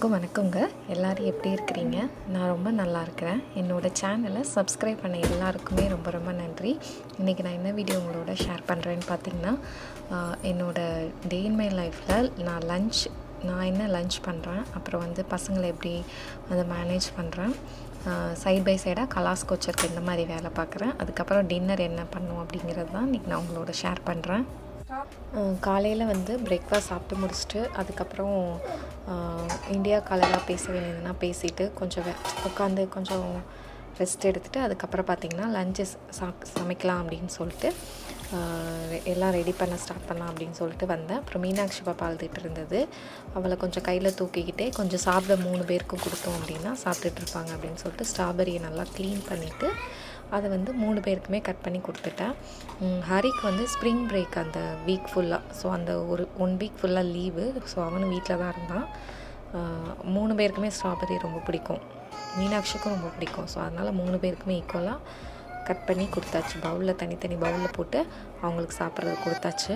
எல்லாருக்கும் வணக்கங்க எல்லோரும் எப்படி இருக்கிறீங்க நான் ரொம்ப நல்லா இருக்கிறேன் என்னோடய சேனலை சப்ஸ்கிரைப் பண்ண எல்லாருக்குமே ரொம்ப ரொம்ப நன்றி இன்றைக்கி நான் என்ன வீடியோ உங்களோட ஷேர் பண்ணுறேன்னு பார்த்தீங்கன்னா ஆஹ், என்னோடய டே இன் மை லைஃப்பில் நான் லஞ்ச் நான் என்ன லஞ்ச் பண்ணுறேன் அப்புறம் வந்து பசங்களை எப்படி அதை மேனேஜ் பண்ணுறேன் சைட் பை சைடாக கலாஸ் கோச்சருக்கு இந்த மாதிரி வேலை பார்க்குறேன் அதுக்கப்புறம் டின்னர் என்ன பண்ணும் அப்படிங்கிறது தான் இன்றைக்கி நான் உங்களோட ஷேர் பண்ணுறேன் காலையில் வந்து பிரேக்ஃபாஸ்ட் சாப்பிட்டு முடிச்சுட்டு அதுக்கப்புறம் ஆஹ், இந்தியா காலையில் பேச வேண்டியதுன்னா பேசிட்டு கொஞ்சம் உட்காந்து கொஞ்சம் ரெஸ்ட் எடுத்துகிட்டு அதுக்கப்புறம் பார்த்திங்கன்னா லஞ்சு சாப் சமைக்கலாம் அப்படின்னு சொல்லிட்டு ஆஹ், எல்லாம் ரெடி பண்ண ஸ்டார்ட் பண்ணலாம் அப்படின்னு சொல்லிட்டு வந்தேன் அப்புறம் மீனாட்சி பாப்பா அழுதுட்டு இருந்தது அவளை கொஞ்சம் கையில் தூக்கிக்கிட்டே கொஞ்சம் சாப்பிட மூணு பேருக்கும் கொடுத்தோம் அப்படின்னா சாப்பிட்டுட்டு இருப்பாங்க அப்படின்னு சொல்லிட்டு ஸ்ட்ராபெரியை நல்லா க்ளீன் பண்ணிவிட்டு அதை வந்து மூணு பேருக்குமே கட் பண்ணி கொடுத்துட்டேன் ம், ஹரிக்கு வந்து ஸ்ப்ரிங் பிரேக் அந்த வீக் ஃபுல்லாக ஸோ அந்த ஒரு ஒன் வீக் ஃபுல்லாக லீவு ஸோ அவனும் வீட்டில் தான் இருந்தான் ஆஹ், மூணு பேருக்குமே ஸ்ட்ராபெரி ரொம்ப பிடிக்கும் மீனாட்சிக்கும் ரொம்ப பிடிக்கும் ஸோ அதனால் மூணு பேருக்குமே ஈக்குவலாக கட் பண்ணி கொடுத்தாச்சு பவுலில் தனித்தனி பவுலில் போட்டு அவங்களுக்கு சாப்பிட்றது கொடுத்தாச்சு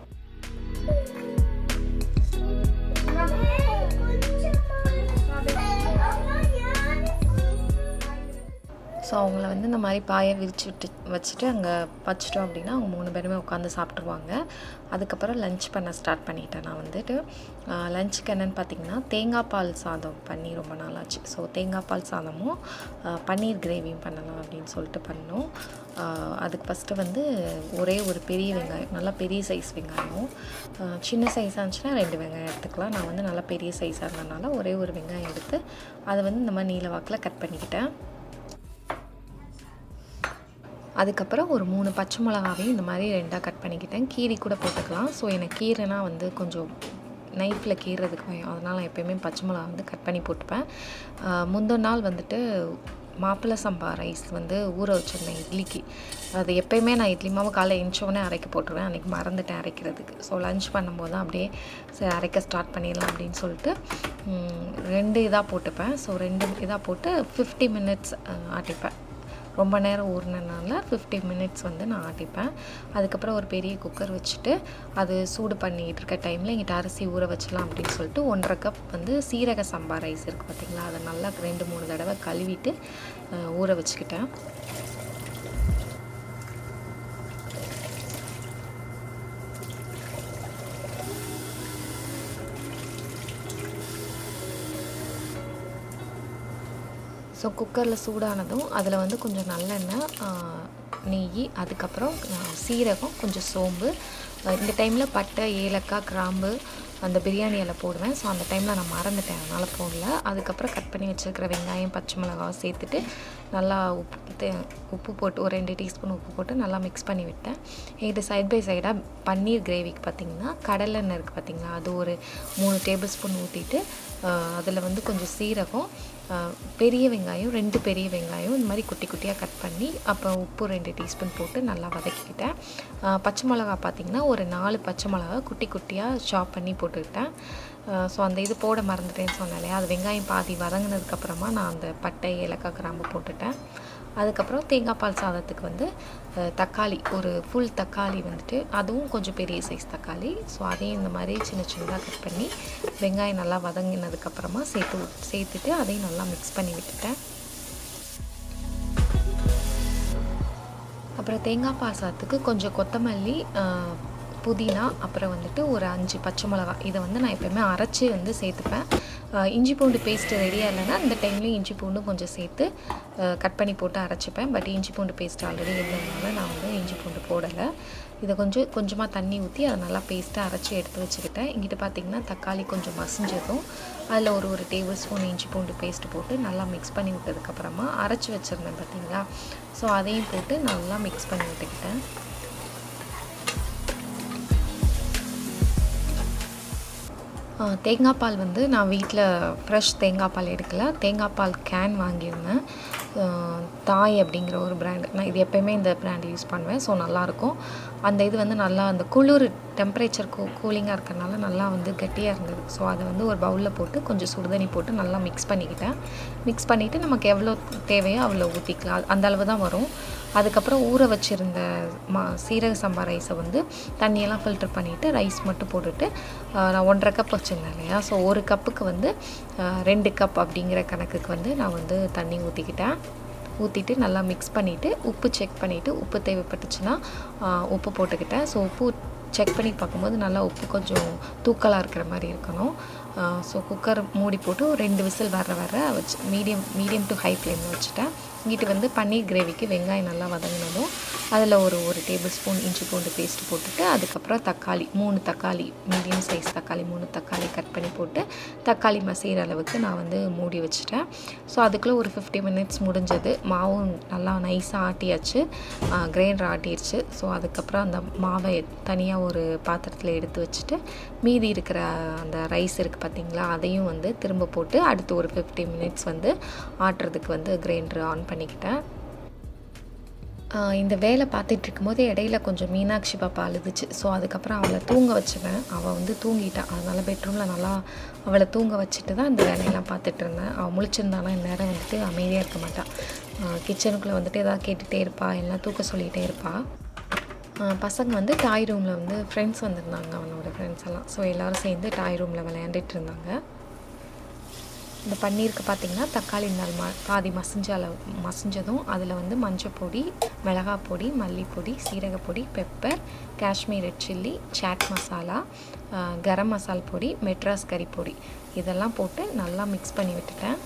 ஸோ அவங்கள வந்து இந்த மாதிரி பாயை விரிச்சு விட்டு வச்சுட்டு அங்கே வச்சிட்டோம் அப்படின்னா அவங்க மூணு பேருமே உட்காந்து சாப்பிட்ருவாங்க அதுக்கப்புறம் லஞ்ச் பண்ண ஸ்டார்ட் பண்ணிட்டேன் நான் வந்துட்டு லஞ்சுக்கு என்னென்னு பார்த்தீங்கன்னா தேங்காய் பால் சாதம் பண்ணி ரொம்ப நாளாச்சு ஸோ தேங்காய் பால் சாதமும் ஆஹ், பன்னீர் கிரேவியும் பண்ணலாம் அப்படின்னு சொல்லிட்டு பண்ணோம் ஆஹ், அதுக்கு ஃபஸ்ட்டு வந்து ஒரே ஒரு பெரிய வெங்காயம் நல்லா பெரிய சைஸ் வெங்காயம் ஆஹ், சின்ன சைஸாக இருந்துச்சுன்னா ரெண்டு வெங்காயம் எடுத்துக்கலாம் நான் வந்து நல்லா பெரிய சைஸாக இருந்ததுனால ஒரே ஒரு வெங்காயம் எடுத்து அதை வந்து இந்த மாதிரி நீல வாக்கில் கட் பண்ணிக்கிட்டேன் அதுக்கப்புறம் ஒரு மூணு பச்சை மிளகாவையும் இந்த மாதிரி ரெண்டாக கட் பண்ணிக்கிட்டேன் கீரி கூட போட்டுக்கலாம் ஸோ எனக்கு கீரைனா வந்து கொஞ்சம் நைஃப்பில் கீறதுக்கு பயம் அதனால் நான் எப்போயுமே பச்சை மிளகா வந்து கட் பண்ணி போட்டுப்பேன் ஆஹ் முந்தின நாள் வந்துட்டு மாப்பிள்ளை சம்பா ரைஸ் வந்து ஊற வச்சிருந்தேன் இட்லிக்கு அது எப்போயுமே நான் இட்லி மாவு காலைல எழுந்தோடனே அரைக்க போட்டுருவேன் அன்றைக்கி மறந்துட்டேன் அரைக்கிறதுக்கு ஸோ லஞ்ச் பண்ணும்போது தான் அப்படியே சரி அரைக்க ஸ்டார்ட் பண்ணிடலாம் அப்படின்னு சொல்லிட்டு ம், ரெண்டு இதாக போட்டுப்பேன் ஸோ ரெண்டு இதாக போட்டு ஃபிஃப்டி மினிட்ஸ் ஆட்டிப்பேன் ரொம்ப நேரம் ஊறினனால ஃபிஃப்டி மினிட்ஸ் வந்து நான் ஆட்டிப்பேன் அதுக்கப்புறம் ஒரு பெரிய குக்கர் வச்சுட்டு அது சூடு பண்ணிகிட்டு இருக்க டைமில் இங்கிட்ட அரிசி ஊற வச்சலாம் அப்படின்னு சொல்லிட்டு ஒன்றரை கப் வந்து சீரக சம்பா ரைஸ் இருக்குது பார்த்தீங்களா அதை நல்லா ரெண்டு மூணு தடவை கழுவிட்டு அஹ், ஊற வச்சுக்கிட்டேன் ஸோ குக்கரில் சூடானதும் அதில் வந்து கொஞ்சம் நல்லெண்ணெய் ஆ, நெய் அதுக்கப்புறம் ஆ, சீரகம் கொஞ்சம் சோம்பு ஆ, இந்த டைமில் பட்டை ஏலக்காய் கிராம்பு அந்த பிரியாணி இலை போடுவேன் ஸோ அந்த டைமில் நான் மறந்துட்டேன் அதனால் போடல அதுக்கப்புறம் கட் பண்ணி வச்சுருக்கிற வெங்காயம் பச்சை மிளகாவை சேர்த்துட்டு நல்லா உப்பு தே- உப்பு போட்டு ஒரு ரெண்டு டீஸ்பூன் உப்பு போட்டு நல்லா மிக்ஸ் பண்ணி விட்டேன் இது சைட் பை சைடாக பன்னீர் கிரேவிக்கு பார்த்தீங்கன்னா கடலெண்ணெய் இருக்குது பார்த்தீங்களா அது ஒரு மூணு டேபிள் ஸ்பூன் ஊற்றிட்டு அதில் வந்து கொஞ்சம் சீரகம் ஆஹ் பெரிய வெங்காயம் ரெண்டு பெரிய வெங்காயம் இந்த மாதிரி குட்டி குட்டியாக கட் பண்ணி அப்புறம் உப்பு ரெண்டு டீஸ்பூன் போட்டு நல்லா வதக்கிக்கிட்டேன் ஆஹ் பச்சை மிளகா பார்த்திங்கன்னா ஒரு நாலு பச்சை மிளகா குட்டி குட்டியாக சாப் பண்ணி போட்டுக்கிட்டேன் ஸோ அந்த இது போட மறந்துட்டேன்னு சொன்னேன் இல்லையா அது வெங்காயம் பாதி வதங்கினதுக்கப்புறமா நான் அந்த பட்டை ஏலக்காய் கிராம்பு போட்டுட்டேன் அதுக்கப்புறம் தேங்காய் பால் சாதத்துக்கு வந்து அஹ், தக்காளி ஒரு ஃபுல் தக்காளி வந்துட்டு அதுவும் கொஞ்சம் பெரிய சைஸ் தக்காளி ஸோ அதையும் இந்த மாதிரி சின்ன சின்னதாக கட் பண்ணி வெங்காயம் நல்லா வதங்கினதுக்கப்புறமா சேர்த்து விட்- சேர்த்துட்டு அதையும் நல்லா மிக்ஸ் பண்ணி விட்டுட்டேன் அப்புறம் தேங்காய் பால் சாதத்துக்கு கொஞ்சம் கொத்தமல்லி ஆஹ், புதினா அப்புறம் வந்துட்டு ஒரு அஞ்சு பச்சை மிளகாய் இதை வந்து நான் எப்போயுமே அரைச்சி வந்து சேர்த்துப்பேன் ஆஹ், இஞ்சி பூண்டு பேஸ்ட்டு ரெடியாக இல்லைன்னா இந்த டைம்லேயும் இஞ்சி பூண்டும் கொஞ்சம் சேர்த்து கட் பண்ணி போட்டு அரைச்சிப்பேன் பட் இஞ்சி பூண்டு பேஸ்ட் ஆல்ரெடி இருந்ததுனால நான் வந்து இஞ்சி பூண்டு போடலை இதை கொஞ்சம் கொஞ்சமாக தண்ணி ஊற்றி அதை நல்லா பேஸ்ட்டாக அரைச்சி எடுத்து வச்சுக்கிட்டேன் இங்கிட்ட பார்த்தீங்கன்னா தக்காளி கொஞ்சம் மசிஞ்சதும் அதில் ஒரு ஒரு டேபிள் ஸ்பூன் இஞ்சி பூண்டு பேஸ்ட் போட்டு நல்லா மிக்ஸ் பண்ணி விட்டதுக்கப்புறமா அரைச்சி வச்சுருந்தேன் பார்த்தீங்களா ஸோ அதையும் போட்டு நல்லா மிக்ஸ் பண்ணி விட்டுக்கிட்டேன் ஆ, தேங்காய் பால் வந்து நான் வீட்டில் ஃப்ரெஷ் தேங்காய் பால் எடுக்கல தேங்காய் பால் கேன் வாங்கியிருந்தேன் ஆ, தாய் அப்படிங்கிற ஒரு பிராண்ட் நான் இது எப்போயுமே இந்த பிராண்ட் யூஸ் பண்ணுவேன் ஸோ நல்லாயிருக்கும் அந்த இது வந்து நல்லா அந்த குளிர் டெம்பரேச்சர் கூ கூலிங்காக இருக்கிறனால நல்லா வந்து கெட்டியாக இருந்தது ஸோ அதை வந்து ஒரு பவுலில் போட்டு கொஞ்சம் சுடுதண்ணி போட்டு நல்லா மிக்ஸ் பண்ணிக்கிட்டேன் மிக்ஸ் பண்ணிவிட்டு நமக்கு எவ்வளோ தேவையோ அவ்வளோ ஊற்றிக்கலாம் அந்த அளவு தான் வரும் அதுக்கப்புறம் ஊற வச்சுருந்த மா சீரக சம்பா ரைஸை வந்து தண்ணியெல்லாம் ஃபில்டர் பண்ணிவிட்டு ரைஸ் மட்டும் போட்டுட்டு நான் ஒன்றரை கப் வச்சுருந்தேன் இல்லையா ஸோ ஒரு கப்புக்கு வந்து ரெண்டு கப் அப்படிங்கிற கணக்குக்கு வந்து நான் வந்து தண்ணி ஊற்றிக்கிட்டேன் ஊற்றிட்டு நல்லா மிக்ஸ் பண்ணிவிட்டு உப்பு செக் பண்ணிவிட்டு உப்பு தேவைப்பட்டுச்சுன்னா உப்பு போட்டுக்கிட்டேன் ஸோ உப்பு செக் பண்ணி பார்க்கும்போது நல்லா உப்பு கொஞ்சம் தூக்கலாக இருக்கிற மாதிரி இருக்கணும் ஸோ குக்கர் மூடி போட்டு ரெண்டு விசில் வர வர வச்சு மீடியம் மீடியம் டு ஹை ஃப்ளேமில் வச்சுட்டேன் இங்கிட்டு வந்து பன்னீர் கிரேவிக்கு வெங்காயம் நல்லா வதங்கினதும் அதில் ஒரு ஒரு டேபிள் ஸ்பூன் இஞ்சி பூண்டு பேஸ்ட் போட்டுட்டு அதுக்கப்புறம் தக்காளி மூணு தக்காளி மீடியம் சைஸ் தக்காளி மூணு தக்காளி கட் பண்ணி போட்டு தக்காளி மசைகிற அளவுக்கு நான் வந்து மூடி வச்சுட்டேன் ஸோ அதுக்குள்ளே ஒரு ஃபிஃப்டி மினிட்ஸ் முடிஞ்சது மாவும் நல்லா நைஸாக ஆட்டியாச்சு கிரைண்டர் ஆட்டிடுச்சு ஸோ அதுக்கப்புறம் அந்த மாவை தனியாக ஒரு பாத்திரத்தில் எடுத்து வச்சுட்டு மீதி இருக்கிற அந்த ரைஸ் இருக்குது பார்த்திங்களா அதையும் வந்து திரும்ப போட்டு அடுத்து ஒரு ஃபிஃப்டி மினிட்ஸ் வந்து ஆட்டுறதுக்கு வந்து கிரைண்டர் ஆன் பண்ணிக்கிட்டேன் இந்த வேலை பார்த்துட்டு இருக்கும்போது இடையில கொஞ்சம் மீனாட்சி பாப்பா அழுதுச்சு ஸோ அதுக்கப்புறம் அவளை தூங்க வச்சுவேன் அவள் வந்து தூங்கிட்டான் அதனால் பெட்ரூமில் நல்லா அவளை தூங்க வச்சுட்டு தான் இந்த வேலையெல்லாம் பார்த்துட்டு இருந்தேன் அவள் முழிச்சிருந்தானா இந்நேரம் வந்துட்டு அமைதியாக இருக்க மாட்டாள் கிச்சனுக்குள்ளே வந்துட்டு எதாவது கேட்டுகிட்டே இருப்பா எல்லாம் தூக்க சொல்லிகிட்டே இருப்பாள் பசங்க வந்து டாய் ரூமில் வந்து ஃப்ரெண்ட்ஸ் வந்திருந்தாங்க அவனோட ஃப்ரெண்ட்ஸ் எல்லாம் ஸோ எல்லோரும் சேர்ந்து டாய் ரூமில் விளையாண்டுட்டு இருந்தாங்க இந்த பன்னீருக்கு பார்த்திங்கன்னா தக்காளி நாள் ம பாதி மசிஞ்ச அளவு மசிஞ்சதும் அதில் வந்து மஞ்சள் பொடி மிளகாய் பொடி மல்லிப்பொடி சீரகப்பொடி pepper Kashmir red chilli chaat masala garam masala பொடி மெட்ராஸ் கறி பொடி இதெல்லாம் போட்டு நல்லா மிக்ஸ் பண்ணி விட்டுட்டேன்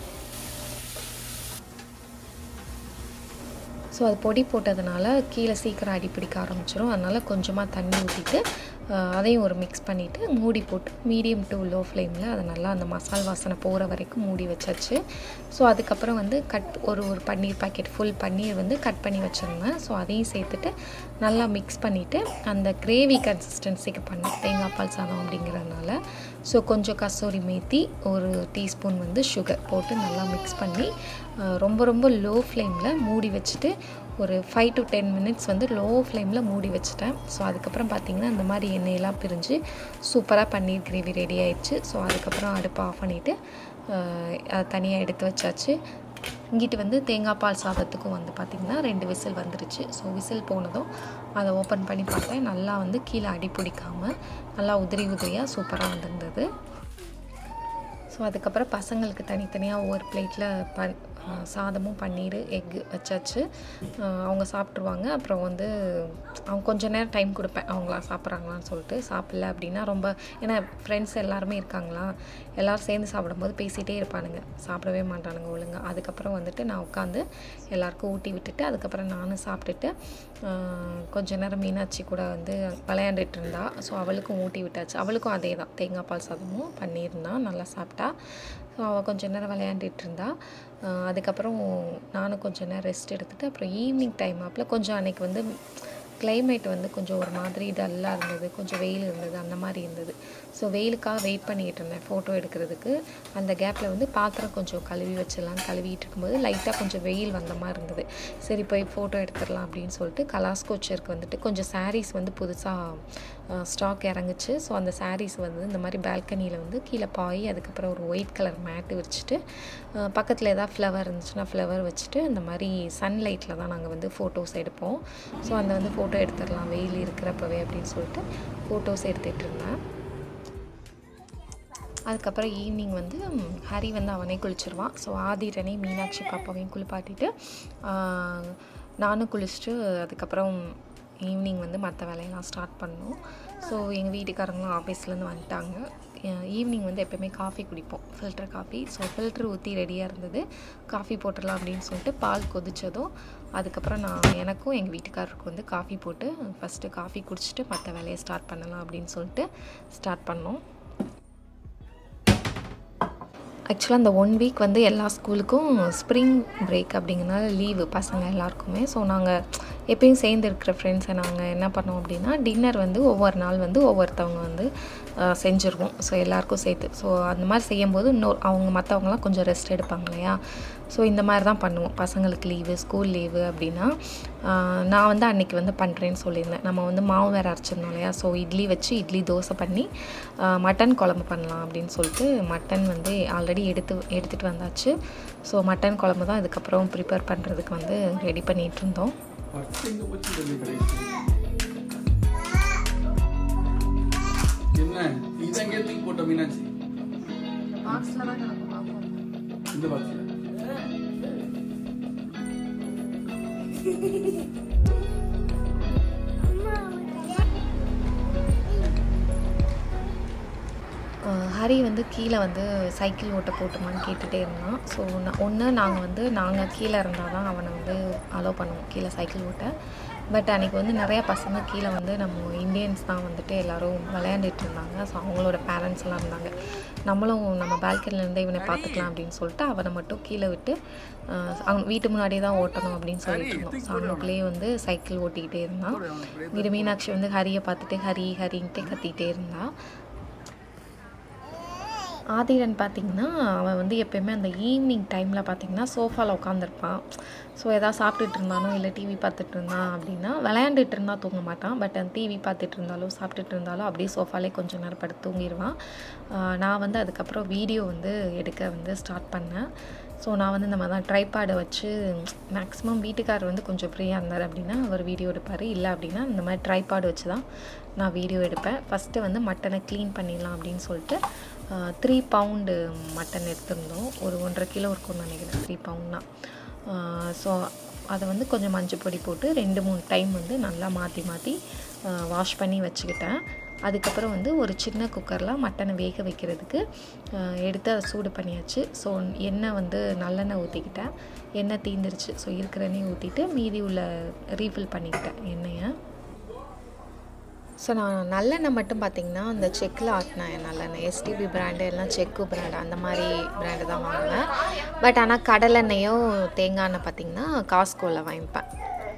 ஸோ அது பொடி போட்டதுனால கீழே சீக்கிரம் அடி பிடிக்க ஆரம்பிச்சிடும் அதனால் கொஞ்சமாக தண்ணி ஊற்றிட்டு அதையும் ஒரு மிக்ஸ் பண்ணிவிட்டு மூடி போட்டு மீடியம் டு லோ ஃப்ளேமில் அதை நல்லா அந்த மசால் வாசனை போகிற வரைக்கும் மூடி வச்சாச்சு ஸோ அதுக்கப்புறம் வந்து கட் ஒரு ஒரு பன்னீர் பாக்கெட் ஃபுல் பன்னீர் வந்து கட் பண்ணி வச்சுருந்தேன் ஸோ அதையும் சேர்த்துட்டு நல்லா மிக்ஸ் பண்ணிவிட்டு அந்த கிரேவி கன்சிஸ்டன்சிக்கு பண்ணேன் தேங்காய் பால் சாதம் அப்படிங்கிறதுனால ஸோ கொஞ்சம் கசூரி மேத்தி ஒரு டீஸ்பூன் வந்து சுகர் போட்டு நல்லா மிக்ஸ் பண்ணி ரொம்ப ரொம்ப லோ ஃப்ளேமில் மூடி வச்சுட்டு ஒரு ஃபைவ் டு டென் மினிட்ஸ் வந்து லோ ஃப்ளேமில் மூடி வச்சுட்டேன் ஸோ அதுக்கப்புறம் பார்த்திங்கன்னா இந்த மாதிரி எண்ணெயெல்லாம் பிரிஞ்சு சூப்பராக பன்னீர் கிரேவி ரெடி ஆயிடுச்சு ஸோ அதுக்கப்புறம் அடுப்பை ஆஃப் பண்ணிவிட்டு அதை தனியாக எடுத்து வச்சாச்சு இங்கிட்டு வந்து தேங்காய் பால் சாதத்துக்கும் வந்து பார்த்திங்கன்னா ரெண்டு விசில் வந்துருச்சு ஸோ விசில் போனதும் அதை ஓப்பன் பண்ணி பார்த்தேன் நல்லா வந்து கீழே அடி பிடிக்காமல் நல்லா உதிரி உதிரியாக சூப்பராக வந்திருந்தது ஸோ அதுக்கப்புறம் பசங்களுக்கு தனித்தனியாக ஒவ்வொரு பிளேட்டில் ப சாதமும் பன்னீர் எக்கு வச்சாச்சு அவங்க சாப்பிட்ருவாங்க அப்புறம் வந்து அவங்க கொஞ்ச நேரம் டைம் கொடுப்பேன் அவங்களா சாப்பிட்றாங்களான்னு சொல்லிட்டு சாப்பிடல அப்படின்னா ரொம்ப ஏன்னா ஃப்ரெண்ட்ஸ் எல்லாருமே இருக்காங்களா எல்லோரும் சேர்ந்து சாப்பிடும்போது பேசிகிட்டே இருப்பானுங்க சாப்பிடவே மாட்டானுங்க ஒழுங்காக அதுக்கப்புறம் வந்துட்டு நான் உட்காந்து எல்லாருக்கும் ஊட்டி விட்டுட்டு அதுக்கப்புறம் நானும் சாப்பிட்டுட்டு கொஞ்ச நேரம் மீனாட்சி கூட வந்து விளையாண்டுட்டு இருந்தா ஸோ அவளுக்கும் ஊட்டி விட்டாச்சு அவளுக்கும் அதே தான் தேங்காய் பால் சாதமும் பன்னீர் தான் நல்லா சாப்பிட்டா ஸோ அவள் கொஞ்ச நேரம் விளையாண்டுட்டு இருந்தா அதுக்கப்புறம் நானும் கொஞ்சம் நேரம் ரெஸ்ட் எடுத்துகிட்டு அப்புறம் ஈவினிங் டைம் ஆப்பில் கொஞ்சம் அன்றைக்கி வந்து கிளைமேட் வந்து கொஞ்சம் ஒரு மாதிரி டல்லாக இருந்தது கொஞ்சம் வெயில் இருந்தது அந்த மாதிரி இருந்தது ஸோ வெயிலுக்காக வெயிட் பண்ணிக்கிட்டு இருந்தேன் ஃபோட்டோ எடுக்கிறதுக்கு அந்த கேப்பில் வந்து பாத்திரம் கொஞ்சம் கழுவி வச்சிடலாம் கழுவிட்டு இருக்கும்போது லைட்டாக கொஞ்சம் வெயில் வந்த மாதிரி இருந்தது சரி போய் ஃபோட்டோ எடுத்துடலாம் அப்படின்னு சொல்லிட்டு கலாஸ்கோச்சருக்கு வந்துட்டு கொஞ்சம் சாரீஸ் வந்து புதுசாக ஸ்டாக் இறங்குச்சு ஸோ அந்த சாரீஸ் வந்து இந்த மாதிரி பால்கனியில் வந்து கீழே பாய் அதுக்கப்புறம் ஒரு ஒயிட் கலர் மேட்டு வச்சுட்டு பக்கத்தில் ஏதாவது ஃப்ளவர் இருந்துச்சுன்னா ஃப்ளவர் வச்சுட்டு இந்த மாதிரி சன்லைட்டில் தான் நாங்கள் வந்து ஃபோட்டோஸ் எடுப்போம் ஸோ அந்த வந்து ஃபோட்டோ எடுத்துடலாம் வெயில் இருக்கிறப்பவே அப்படின்னு சொல்லிட்டு ஃபோட்டோஸ் எடுத்துகிட்டு இருந்தேன் அதுக்கப்புறம் ஈவினிங் வந்து ஹரி வந்து அவனே குளிச்சிருவான் ஸோ ஆதிரனை மீனாட்சி பாப்பாவையும் குளிப்பாட்டிட்டு நானும் குளிச்சுட்டு அதுக்கப்புறம் ஈவினிங் வந்து மற்ற வேலையெல்லாம் ஸ்டார்ட் பண்ணோம் ஸோ எங்கள் வீட்டுக்காரங்களும் ஆஃபீஸ்லேருந்து வந்துட்டாங்க ஈவினிங் வந்து எப்போயுமே காஃபி குடிப்போம் ஃபில்டர் காஃபி ஸோ ஃபில்டர் ஊற்றி ரெடியாக இருந்தது காஃபி போட்டுடலாம் அப்படின்னு சொல்லிட்டு பால் கொதித்ததும் அதுக்கப்புறம் நான் எனக்கும் எங்கள் வீட்டுக்காரருக்கும் வந்து காஃபி போட்டு ஃபஸ்ட்டு காஃபி குடிச்சிட்டு மற்ற வேலையை ஸ்டார்ட் பண்ணலாம் அப்படின்னு சொல்லிட்டு ஸ்டார்ட் பண்ணோம் ஆக்சுவலாக அந்த ஒன் வீக் வந்து எல்லா ஸ்கூலுக்கும் ஸ்ப்ரிங் பிரேக் அப்படிங்கிறனால லீவு பசங்க எல்லாருக்குமே ஸோ நாங்கள் எப்பயும் சேர்ந்து இருக்கிற ஃப்ரெண்ட்ஸை நாங்கள் என்ன பண்ணோம் அப்படின்னா டின்னர் வந்து ஒவ்வொரு நாள் வந்து ஒவ்வொருத்தவங்க வந்து அஹ், செஞ்சுருவோம் ஸோ எல்லாருக்கும் சேர்த்து ஸோ அந்த மாதிரி செய்யும்போது இன்னொரு அவங்க மற்றவங்களாம் கொஞ்சம் ரெஸ்ட் எடுப்பாங்க இல்லையா ஸோ இந்த மாதிரி தான் பண்ணுவோம் பசங்களுக்கு லீவு ஸ்கூல் லீவு அப்படின்னா ஆஹ், நான் வந்து அன்னைக்கு வந்து பண்ணுறேன்னு சொல்லியிருந்தேன் நம்ம வந்து மாவு வேறு அரைச்சிருந்தோம் இல்லையா ஸோ இட்லி வச்சு இட்லி தோசை பண்ணி ஆஹ், மட்டன் குழம்பு பண்ணலாம் அப்படின்னு சொல்லிட்டு மட்டன் வந்து ஆல்ரெடி எடுத்து எடுத்துகிட்டு வந்தாச்சு ஸோ மட்டன் குழம்பு தான் இதுக்கப்புறம் ப்ரிப்பேர் பண்ணுறதுக்கு வந்து ரெடி பண்ணிகிட்டு இருந்தோம் பச்சைங்க போச்சு இந்த கடைசி. என்ன இதை எங்கே தூக்கி போட்ட மீனாட்சி இந்த பாக்ஸ்ல ஆஹ் ஹரி வந்து கீழே வந்து சைக்கிள் ஓட்ட போட்டுமான்னு கேட்டுகிட்டே இருந்தான் ஸோ ஒன்று நாங்கள் வந்து நாங்கள் கீழே இருந்தால் தான் அவனை வந்து அலோவ் பண்ணுவோம் கீழே சைக்கிள் ஓட்ட பட் அன்றைக்கி வந்து நிறையா பசங்க கீழே வந்து நம்ம இந்தியன்ஸ் தான் வந்துட்டு எல்லோரும் விளையாண்டுட்டு இருந்தாங்க ஸோ அவங்களோட பேரண்ட்ஸ் எல்லாம் இருந்தாங்க நம்மளும் நம்ம பால்கனிலேருந்து இவனை பார்த்துக்கலாம் அப்படின்னு சொல்லிட்டு அவனை மட்டும் கீழே விட்டு ஆஹ் அவங்க வீட்டு முன்னாடியே தான் ஓட்டணும் அப்படின்னு சொல்லிட்டு இருந்தோம் ஸோ அவனுக்குள்ளேயே வந்து சைக்கிள் ஓட்டிக்கிட்டே இருந்தான் இங்கிட்டு மீனாட்சி வந்து ஹரியை பார்த்துட்டு ஹரி ஹரின்ட்டு கத்திக்கிட்டே இருந்தான் ஆதிரன் பார்த்திங்கன்னா அவன் வந்து எப்பயுமே அந்த ஈவினிங் டைமில் பார்த்திங்கன்னா சோஃபாவில் உட்காந்துருப்பான் ஸோ எதாவது சாப்பிட்டுட்டு இருந்தானோ இல்லை டிவி பார்த்துட்டு இருந்தான் அப்படின்னா விளையாண்டுட்டு இருந்தால் தூங்க மாட்டான் பட் அந்த டிவி பார்த்துட்டு இருந்தாலோ சாப்பிட்டுட்டு இருந்தாலோ அப்படியே சோஃபாலே கொஞ்சம் நேரம் படுத்து தூங்கிடுவான் ஆஹ் நான் வந்து அதுக்கப்புறம் வீடியோ வந்து எடுக்க வந்து ஸ்டார்ட் பண்ணேன் ஸோ நான் வந்து இந்த மாதிரி தான் ட்ரைபேடை வச்சு மேக்ஸிமம் வீட்டுக்காரர் வந்து கொஞ்சம் ஃப்ரீயாக இருந்தார் அப்படின்னா அவர் வீடியோ எடுப்பார் இல்லை அப்படின்னா இந்த மாதிரி ட்ரைபாடு வச்சு தான் நான் வீடியோ எடுப்பேன் ஃபஸ்ட்டு வந்து மட்டனை க்ளீன் பண்ணிடலாம் அப்படின்னு சொல்லிட்டு த்ரீ பவுண்டு மட்டன் எடுத்திருந்தோம் ஒரு ஒன்றரை கிலோ இருக்கும்னு நினைக்கிறேன் த்ரீ பவுண்ட்னா ஸோ அதை வந்து கொஞ்சம் மஞ்சள் பொடி போட்டு ரெண்டு மூணு டைம் வந்து நல்லா மாற்றி மாற்றி வாஷ் பண்ணி வச்சுக்கிட்டேன் அதுக்கப்புறம் வந்து ஒரு சின்ன குக்கரில் மட்டனை வேக வைக்கிறதுக்கு அஹ், எடுத்து அதை சூடு பண்ணியாச்சு ஸோ எண்ணெய் வந்து நல்லெண்ணெய் ஊற்றிக்கிட்டேன் எண்ணெய் தீந்துருச்சு ஸோ இருக்கிற எண்ணெய் ஊற்றிட்டு மீதி உள்ள ரீஃபில் பண்ணிக்கிட்டேன் எண்ணெயை ஸோ நான் நல்லெண்ணெய் மட்டும் பார்த்தீங்கன்னா அந்த செக்கில் ஆட்டினேன் நல்லெண்ணெய் எஸ்டிபி பிராண்டு எல்லாம் செக்கு பிராண்டு அந்த மாதிரி பிராண்டு தான் வாங்குவேன் பட் ஆனால் கடலெண்ணெயோ தேங்காய் எண்ணெய் பார்த்தீங்கன்னா காஸ்கோவில் வாங்கிப்பேன்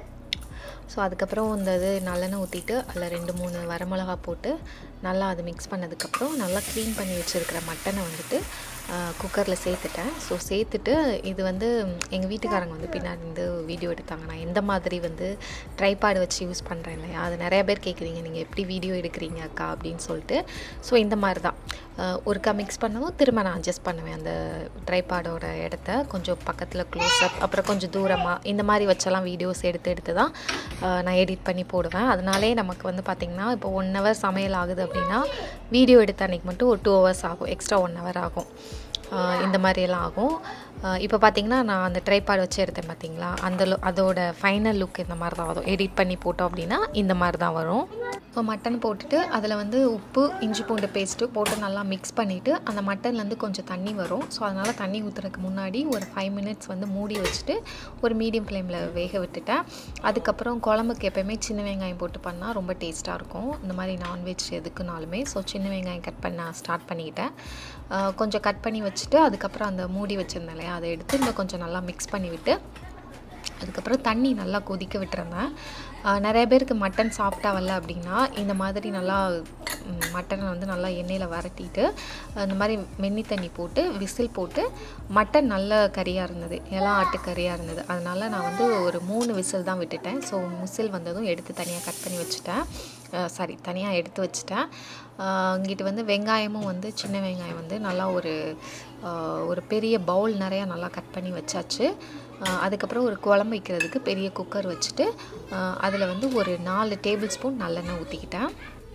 ஸோ அதுக்கப்புறம் இந்த இது நல்லெண்ணெய் ஊற்றிட்டு அதில் ரெண்டு மூணு வரமிளகா போட்டு நல்லா அது மிக்ஸ் பண்ணதுக்கப்புறம் நல்லா க்ளீன் பண்ணி வச்சுருக்கிற மட்டனை வந்துட்டு குக்கரில் சேர்த்துட்டேன் ஸோ சேர்த்துட்டு இது வந்து எங்கள் வீட்டுக்காரங்க வந்து பின்னாடி இருந்து வீடியோ எடுத்தாங்க நான் எந்த மாதிரி வந்து ட்ரைபாடு வச்சு யூஸ் பண்ணுறேன் இல்லையா அது நிறைய பேர் கேட்குறீங்க நீங்கள் எப்படி வீடியோ எடுக்கிறீங்க அக்கா அப்படின்னு சொல்லிட்டு ஸோ இந்த மாதிரி தான் அஹ், ஒருக்கா மிக்ஸ் பண்ணவும் திரும்ப நான் அட்ஜஸ்ட் பண்ணுவேன் அந்த ட்ரைபாடோட இடத்த கொஞ்சம் பக்கத்தில் க்ளோஸ்அப் அப்புறம் கொஞ்சம் தூரமாக இந்த மாதிரி வச்செல்லாம் வீடியோஸ் எடுத்து எடுத்து தான் அஹ், நான் எடிட் பண்ணி போடுவேன் அதனாலே நமக்கு வந்து பார்த்திங்கன்னா இப்போ ஒன் ஹவர் சமையல் ஆகுது அப்படின்னா வீடியோ எடுத்த அன்றைக்கி மட்டும் ஒரு டூ ஹவர்ஸ் ஆகும் எக்ஸ்ட்ரா ஒன் ஹவர் ஆகும் ஆஹ் இந்த மாதிரியெல்லாம் ஆகும் இப்போ பார்த்தீங்கன்னா நான் அந்த ட்ரைபாட் வச்சு எடுத்தேன் பார்த்தீங்களா அந்த லு அதோட ஃபைனல் லுக் இந்த மாதிரி தான் வரும் எடிட் பண்ணி போட்டோம் அப்படின்னா இந்த மாதிரி தான் வரும் இப்போ மட்டன் போட்டுட்டு அதில் வந்து உப்பு இஞ்சி பூண்டு பேஸ்ட்டு போட்டு நல்லா மிக்ஸ் பண்ணிவிட்டு அந்த மட்டன்லேருந்து கொஞ்சம் தண்ணி வரும் ஸோ அதனால் தண்ணி ஊற்றுறதுக்கு முன்னாடி ஒரு ஃபைவ் மினிட்ஸ் வந்து மூடி வச்சுட்டு ஒரு மீடியம் ஃப்ளேமில் வேக விட்டுட்டேன் அதுக்கப்புறம் குழம்புக்கு எப்போயுமே சின்ன வெங்காயம் போட்டு பண்ணால் ரொம்ப டேஸ்ட்டாக இருக்கும் இந்த மாதிரி நான்வெஜ் எதுக்குனாலுமே ஸோ சின்ன வெங்காயம் கட் பண்ண ஸ்டார்ட் பண்ணிக்கிட்டேன் ஆஹ் கொஞ்சம் கட் பண்ணி வச்சுட்டு அதுக்கப்புறம் அந்த மூடி வச்சுருந்தேன் இல்லையா அதை எடுத்து இன்னும் கொஞ்சம் நல்லா மிக்ஸ் பண்ணி விட்டு அதுக்கப்புறம் தண்ணி நல்லா கொதிக்க விட்டுருந்தேன் ஆஹ் நிறைய பேருக்கு மட்டன் சாப்பிட்டா வரல அப்படின்னா இந்த மாதிரி நல்லா ம், மட்டனை வந்து நல்லா எண்ணெயில் வரட்டிட்டு இந்த மாதிரி மென்னி தண்ணி போட்டு விசில் போட்டு மட்டன் நல்ல கறியாக இருந்தது எல்லாம் ஆட்டு கறியாக இருந்தது அதனால் நான் வந்து ஒரு மூணு விசில் தான் விட்டுட்டேன் ஸோ விசில் வந்ததும் எடுத்து தனியாக கட் பண்ணி வச்சுட்டேன் சாரி தனியாக எடுத்து வச்சுட்டேன் ஆஹ் இங்கிட்டு வந்து வெங்காயமும் வந்து சின்ன வெங்காயம் வந்து நல்லா ஒரு ஆஹ் ஒரு பெரிய பவுல் நிறையா நல்லா கட் பண்ணி வச்சாச்சு ஆஹ் அதுக்கப்புறம் ஒரு குழம்பு வைக்கிறதுக்கு பெரிய குக்கர் வச்சுட்டு அதில் வந்து ஒரு நாலு டேபிள் ஸ்பூன் நல்லெண்ணெய் ஊற்றிக்கிட்டேன்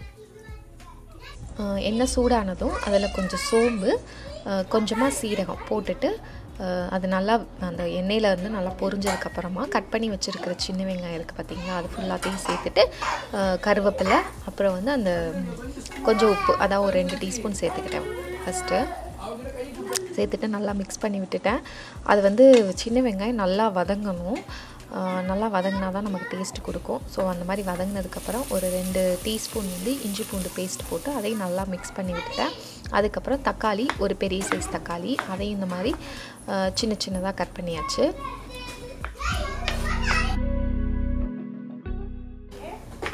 ஆஹ் எண்ணெய் சூடானதும் அதில் கொஞ்சம் சோம்பு கொஞ்சமாக சீரகம் போட்டுட்டு ஆஹ் அது நல்லா அந்த எண்ணெயில் வந்து நல்லா பொரிஞ்சதுக்கப்புறமா கட் பண்ணி வச்சுருக்கிற சின்ன வெங்காயம் இருக்குது பார்த்தீங்களா அது ஃபுல்லாத்தையும் சேர்த்துட்டு ஆஹ் கருவேப்பிலை அப்புறம் வந்து அந்த ம், கொஞ்சம் உப்பு அதான் ஒரு ரெண்டு டீஸ்பூன் சேர்த்துக்கிட்டேன் ஃபஸ்ட்டு சேர்த்துட்டு நல்லா மிக்ஸ் பண்ணி விட்டுட்டேன் அது வந்து சின்ன வெங்காயம் நல்லா வதங்கணும் ஆஹ் நல்லா வதங்கினா தான் நமக்கு டேஸ்ட் கொடுக்கும் ஸோ அந்த மாதிரி வதங்கினதுக்கப்புறம் ஒரு ரெண்டு டீஸ்பூன் வந்து இஞ்சி பூண்டு பேஸ்ட் போட்டு அதையும் நல்லா மிக்ஸ் பண்ணி விட்டுட்டேன் அதுக்கப்புறம் தக்காளி ஒரு பெரிய சைஸ் தக்காளி அதையும் இந்த மாதிரி ஆஹ் சின்ன சின்னதாக கட் பண்ணியாச்சு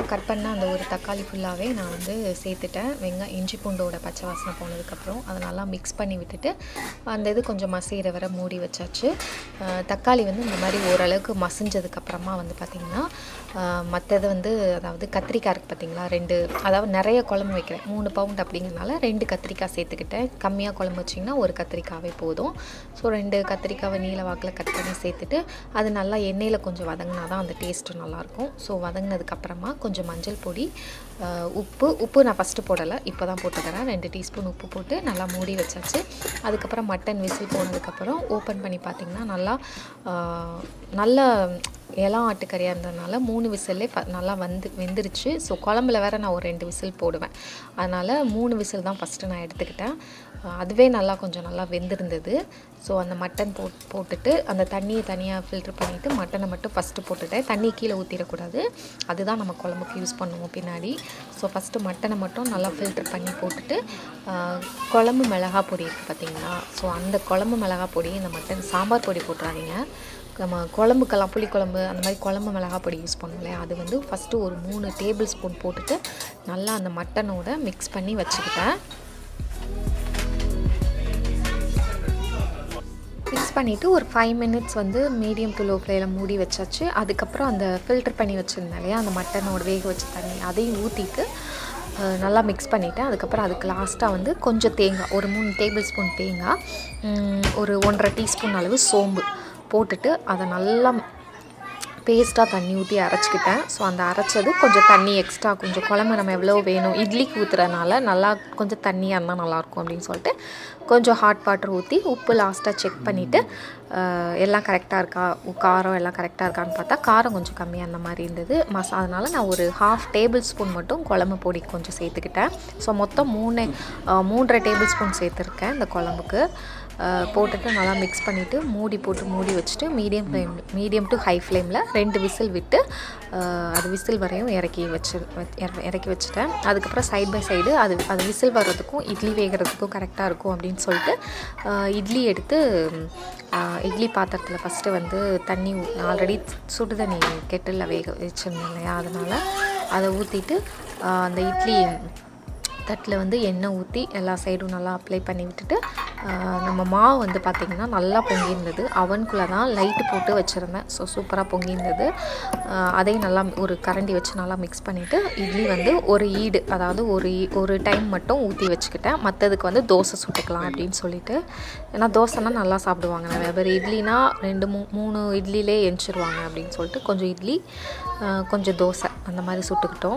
கட் பண்ண அந்த ஒரு தக்காளி ஃபுல்லாகவே நான் வந்து சேர்த்துட்டேன் வெங்காயம் இஞ்சி பூண்டோட பச்சை வாசனை போனதுக்கப்புறம் அதை நல்லா மிக்ஸ் பண்ணி விட்டுட்டு அந்த இது கொஞ்சம் மசிகிற வரை மூடி வச்சாச்சு அஹ் தக்காளி வந்து இந்த மாதிரி ஓரளவுக்கு மசிஞ்சதுக்கப்புறமா வந்து பார்த்திங்கன்னா மற்றது வந்து அதாவது கத்திரிக்காய் இருக்குது பார்த்தீங்களா ரெண்டு அதாவது நிறைய குழம்பு வைக்கிறேன் மூணு பவுண்ட் அப்படிங்கிறனால ரெண்டு கத்திரிக்காய் சேர்த்துக்கிட்டேன் கம்மியாக குழம்பு வச்சிங்கன்னா ஒரு கத்திரிக்காவே போதும் ஸோ ரெண்டு கத்திரிக்காவை நீல வாக்கில் கட் பண்ணி சேர்த்துட்டு அது நல்லா எண்ணெயில் கொஞ்சம் வதங்கினா தான் அந்த டேஸ்ட்டு நல்லாயிருக்கும் ஸோ வதங்கினதுக்கப்புறமா கொஞ்சம் மஞ்சள் பொடி அஹ், உப்பு உப்பு நான் ஃபஸ்ட்டு போடலை இப்போ தான் போட்டுக்கிறேன் ரெண்டு டீஸ்பூன் உப்பு போட்டு நல்லா மூடி வச்சாச்சு அதுக்கப்புறம் மட்டன் விசில் போனதுக்கப்புறம் ஓப்பன் பண்ணி பார்த்திங்கன்னா நல்லா அஹ், நல்ல இளம் ஆட்டுக்கறியாக இருந்ததுனால மூணு விசில்லே ப நல்லா வந்து வெந்துருச்சு ஸோ குழம்புல வேற நான் ஒரு ரெண்டு விசில் போடுவேன் அதனால் மூணு விசில் தான் ஃபஸ்ட்டு நான் எடுத்துக்கிட்டேன் அஹ் அதுவே நல்லா கொஞ்சம் நல்லா வெந்திருந்தது ஸோ அந்த மட்டன் போட் போட்டுட்டு அந்த தண்ணியை தனியாக ஃபில்ட்ரு பண்ணிவிட்டு மட்டனை மட்டும் ஃபஸ்ட்டு போட்டுட்டேன் தண்ணி கீழே ஊற்றிடக்கூடாது அதுதான் நம்ம குழம்புக்கு யூஸ் பண்ணுவோம் பின்னாடி ஸோ ஃபஸ்ட்டு மட்டனை மட்டும் நல்லா ஃபில்ட்ரு பண்ணி போட்டுட்டு அஹ் குழம்பு மிளகா பொடி இருக்குது பார்த்தீங்களா ஸோ அந்த குழம்பு மிளகா பொடி இந்த மட்டன் சாம்பார் பொடி போட்டுறாதீங்க நம்ம குழம்புக்கெல்லாம் புளிக்குழம்பு அந்த மாதிரி குழம்பு மிளகா பொடி யூஸ் பண்ணுவோம் இல்லையா அது வந்து ஃபஸ்ட்டு ஒரு மூணு டேபிள் ஸ்பூன் போட்டுட்டு நல்லா அந்த மட்டனோட மிக்ஸ் பண்ணி வச்சுக்கிட்டேன் மிக்ஸ் பண்ணிவிட்டு ஒரு ஃபைவ் மினிட்ஸ் வந்து மீடியம் டு லோ ஃப்ளேயில் மூடி வச்சாச்சு அதுக்கப்புறம் அந்த ஃபில்டர் பண்ணி வச்சுருந்தேன் இல்லையா அந்த மட்டனோட வேக வச்ச தண்ணி அதையும் ஊற்றிட்டு அஹ், நல்லா மிக்ஸ் பண்ணிவிட்டேன் அதுக்கப்புறம் அதுக்கு லாஸ்ட்டாக வந்து கொஞ்சம் தேங்காய் ஒரு மூணு டேபிள் ஸ்பூன் தேங்காய் உம், ஒரு ஒன்றரை டீஸ்பூன் அளவு சோம்பு போட்டுட்டு அதை நல்லா பேஸ்ட்டாக தண்ணி ஊற்றி அரைச்சிக்கிட்டேன் ஸோ அந்த அரைச்சது கொஞ்சம் தண்ணி எக்ஸ்ட்ரா கொஞ்சம் குழம்பு நம்ம எவ்வளோ வேணும் இட்லிக்கு ஊற்றுறதுனால நல்லா கொஞ்சம் தண்ணியாக இருந்தால் நல்லாயிருக்கும் அப்படின்னு சொல்லிட்டு கொஞ்சம் ஹாட் வாட்டர் ஊற்றி உப்பு லாஸ்ட்டாக செக் பண்ணிவிட்டு எல்லாம் கரெக்டாக இருக்கா உ- காரம் எல்லாம் கரெக்டாக இருக்கான்னு பார்த்தா காரம் கொஞ்சம் கம்மியாக அந்த மாதிரி இருந்தது மசா அதனால் நான் ஒரு ஹாஃப் டேபிள் ஸ்பூன் மட்டும் குழம்பு பொடி கொஞ்சம் சேர்த்துக்கிட்டேன் ஸோ மொத்தம் மூணு அஹ், மூன்றரை டேபிள் ஸ்பூன் சேர்த்துருக்கேன் இந்த குழம்புக்கு அஹ், போட்டுட்டு நல்லா மிக்ஸ் பண்ணிவிட்டு மூடி போட்டு மூடி வச்சுட்டு medium flame medium to high ஃப்ளேமில் ரெண்டு விசில் விட்டு அஹ், அது விசில் வரையும் இறக்கி வச்சு வ- இற- இறக்கி வச்சுட்டேன் அதுக்கப்புறம் சைட் பை சைடு அது அது விசில் வர்றதுக்கும் இட்லி வேகிறதுக்கும் கரெக்டாக இருக்கும் அப்படின்னு சொல்லிட்டு அஹ், இட்லி எடுத்து அஹ், இட்லி பாத்திரத்தில் ஃபஸ்ட்டு வந்து தண்ணி ஆல்ரெடி சுடு தண்ணி கெட்டில் வேக வச்சுருந்தேன் இல்லையா அதனால் அதை ஊற்றிட்டு அந்த இட்லி தட்டில் வந்து எண்ணெய் ஊற்றி எல்லா சைடும் நல்லா அப்ளை பண்ணி விட்டுட்டு ஆஹ், நம்ம மாவு வந்து பார்த்திங்கன்னா நல்லா பொங்கியிருந்தது அவனுக்குள்ளே தான் லைட்டு போட்டு வச்சுருந்தேன் ஸோ சூப்பராக பொங்கியிருந்தது ஆஹ், அதையும் நல்லா ஒரு கரண்டி வச்சு நல்லா மிக்ஸ் பண்ணிவிட்டு இட்லி வந்து ஒரு ஈடு அதாவது ஒரு ஈ- ஒரு டைம் மட்டும் ஊற்றி வச்சுக்கிட்டேன் மற்றதுக்கு வந்து தோசை சுட்டுக்கலாம் அப்படின்னு சொல்லிட்டு ஏன்னா தோசைனா நல்லா சாப்பிடுவாங்க நிறைய பேர் இட்லினா ரெண்டு மூ மூணு இட்லிலே எஞ்சிருவாங்க அப்படின்னு சொல்லிட்டு கொஞ்சம் இட்லி ஆஹ், கொஞ்சம் தோசை அந்த மாதிரி சுட்டுக்கிட்டோம்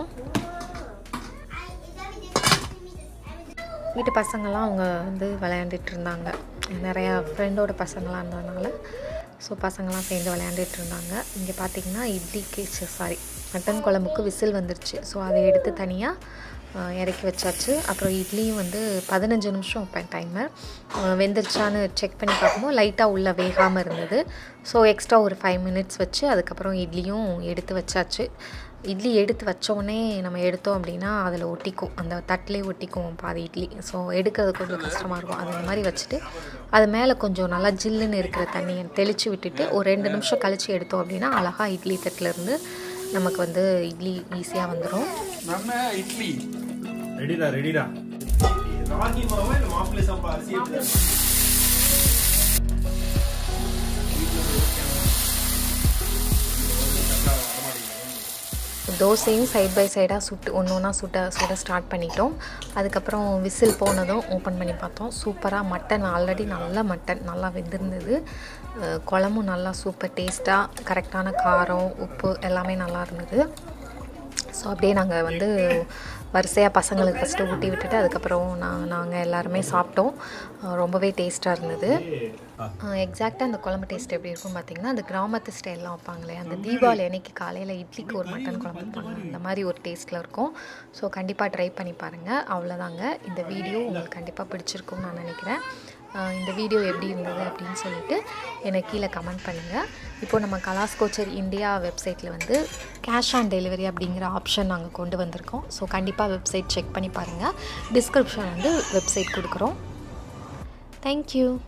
வீட்டு பசங்கள்லாம் அவங்க வந்து விளையாண்டுட்டு இருந்தாங்க நிறையா ஃப்ரெண்டோட பசங்களாம் இருந்ததுனால ஸோ பசங்களாம் சேர்ந்து விளையாண்டுட்டு இருந்தாங்க இங்கே பார்த்தீங்கன்னா இட்லிக்கு சாரி மட்டன் குழம்புக்கு விசில் வந்துருச்சு ஸோ அதை எடுத்து தனியாக இறக்கி வச்சாச்சு அப்புறம் இட்லியும் வந்து பதினஞ்சு நிமிஷம் வைப்பேன் டைமர் வெந்துருச்சான்னு செக் பண்ணி பார்க்கும்போது லைட்டாக உள்ளே வேகாமல் இருந்தது ஸோ எக்ஸ்ட்ரா ஒரு ஃபைவ் மினிட்ஸ் வச்சு அதுக்கப்புறம் இட்லியும் எடுத்து வச்சாச்சு இட்லி எடுத்து வச்சோடனே நம்ம எடுத்தோம் அப்படின்னா அதில் ஒட்டிக்கும் அந்த தட்டிலே ஒட்டிக்கும் பாதி இட்லி ஸோ எடுக்கிறது கொஞ்சம் கஷ்டமாக இருக்கும் அது மாதிரி வச்சுட்டு அது மேலே கொஞ்சம் நல்லா ஜில்லுன்னு இருக்கிற தண்ணியை தெளித்து விட்டுட்டு ஒரு ரெண்டு நிமிஷம் கழித்து எடுத்தோம் அப்படின்னா அழகாக இட்லி தட்டிலேருந்து நமக்கு வந்து இட்லி ஈஸியாக வந்துடும் நம்ம இட்லி ரெடிடா ரெடிடா ராகி மாவு இல்ல மாப்பிள்ளை சம்பா அரிசி எடுத்து தோசையும் சைட் பை சைடாக சுட்டு ஒன்று ஒன்றா சுட்ட சுட ஸ்டார்ட் பண்ணிட்டோம் அதுக்கப்புறம் விசில் போனதும் ஓப்பன் பண்ணி பார்த்தோம் சூப்பராக மட்டன் ஆல்ரெடி நல்லா மட்டன் நல்லா வெந்திருந்தது அஹ் குழம்பும் நல்லா சூப்பர் டேஸ்ட்டாக கரெக்டான காரம் உப்பு எல்லாமே நல்லா இருந்தது ஸோ அப்படியே நாங்கள் வந்து வரிசையாக பசங்களுக்கு ஃபஸ்ட்டு ஊட்டி விட்டுட்டு அதுக்கப்புறம் நான் நாங்கள் எல்லாருமே சாப்பிட்டோம் அஹ் ரொம்பவே டேஸ்ட்டாக இருந்தது எக்ஸாக்டாக அந்த குழம்பு டேஸ்ட் எப்படி இருக்கும் பார்த்தீங்கன்னா அந்த கிராமத்து ஸ்டைல்லாம் வைப்பாங்களே அந்த தீபாவளி அன்னைக்கு காலையில் இட்லிக்கு ஒரு மட்டன் குழம்பு வைப்பாங்க அந்த மாதிரி ஒரு டேஸ்ட்டில் இருக்கும் ஸோ கண்டிப்பாக ட்ரை பண்ணி பாருங்கள் அவ்வளோதாங்க இந்த வீடியோ உங்களுக்கு கண்டிப்பாக பிடிச்சிருக்கும்னு நான் நினைக்கிறேன் அஹ் இந்த வீடியோ எப்படி இருந்தது அப்படின்னு சொல்லிட்டு எனக்கு கீழே கமெண்ட் பண்ணுங்கள் இப்போ நம்ம கலாஸ் கோச்சர் இந்தியா வெப்சைட்டில் வந்து கேஷ் ஆன் டெலிவரி அப்படிங்கிற ஆப்ஷன் நாங்கள் கொண்டு வந்திருக்கோம் ஸோ கண்டிப்பாக வெப்சைட் செக் பண்ணி பாருங்கள் டிஸ்கிரிப்ஷன் வந்து வெப்சைட் கொடுக்குறோம் தேங்க்யூ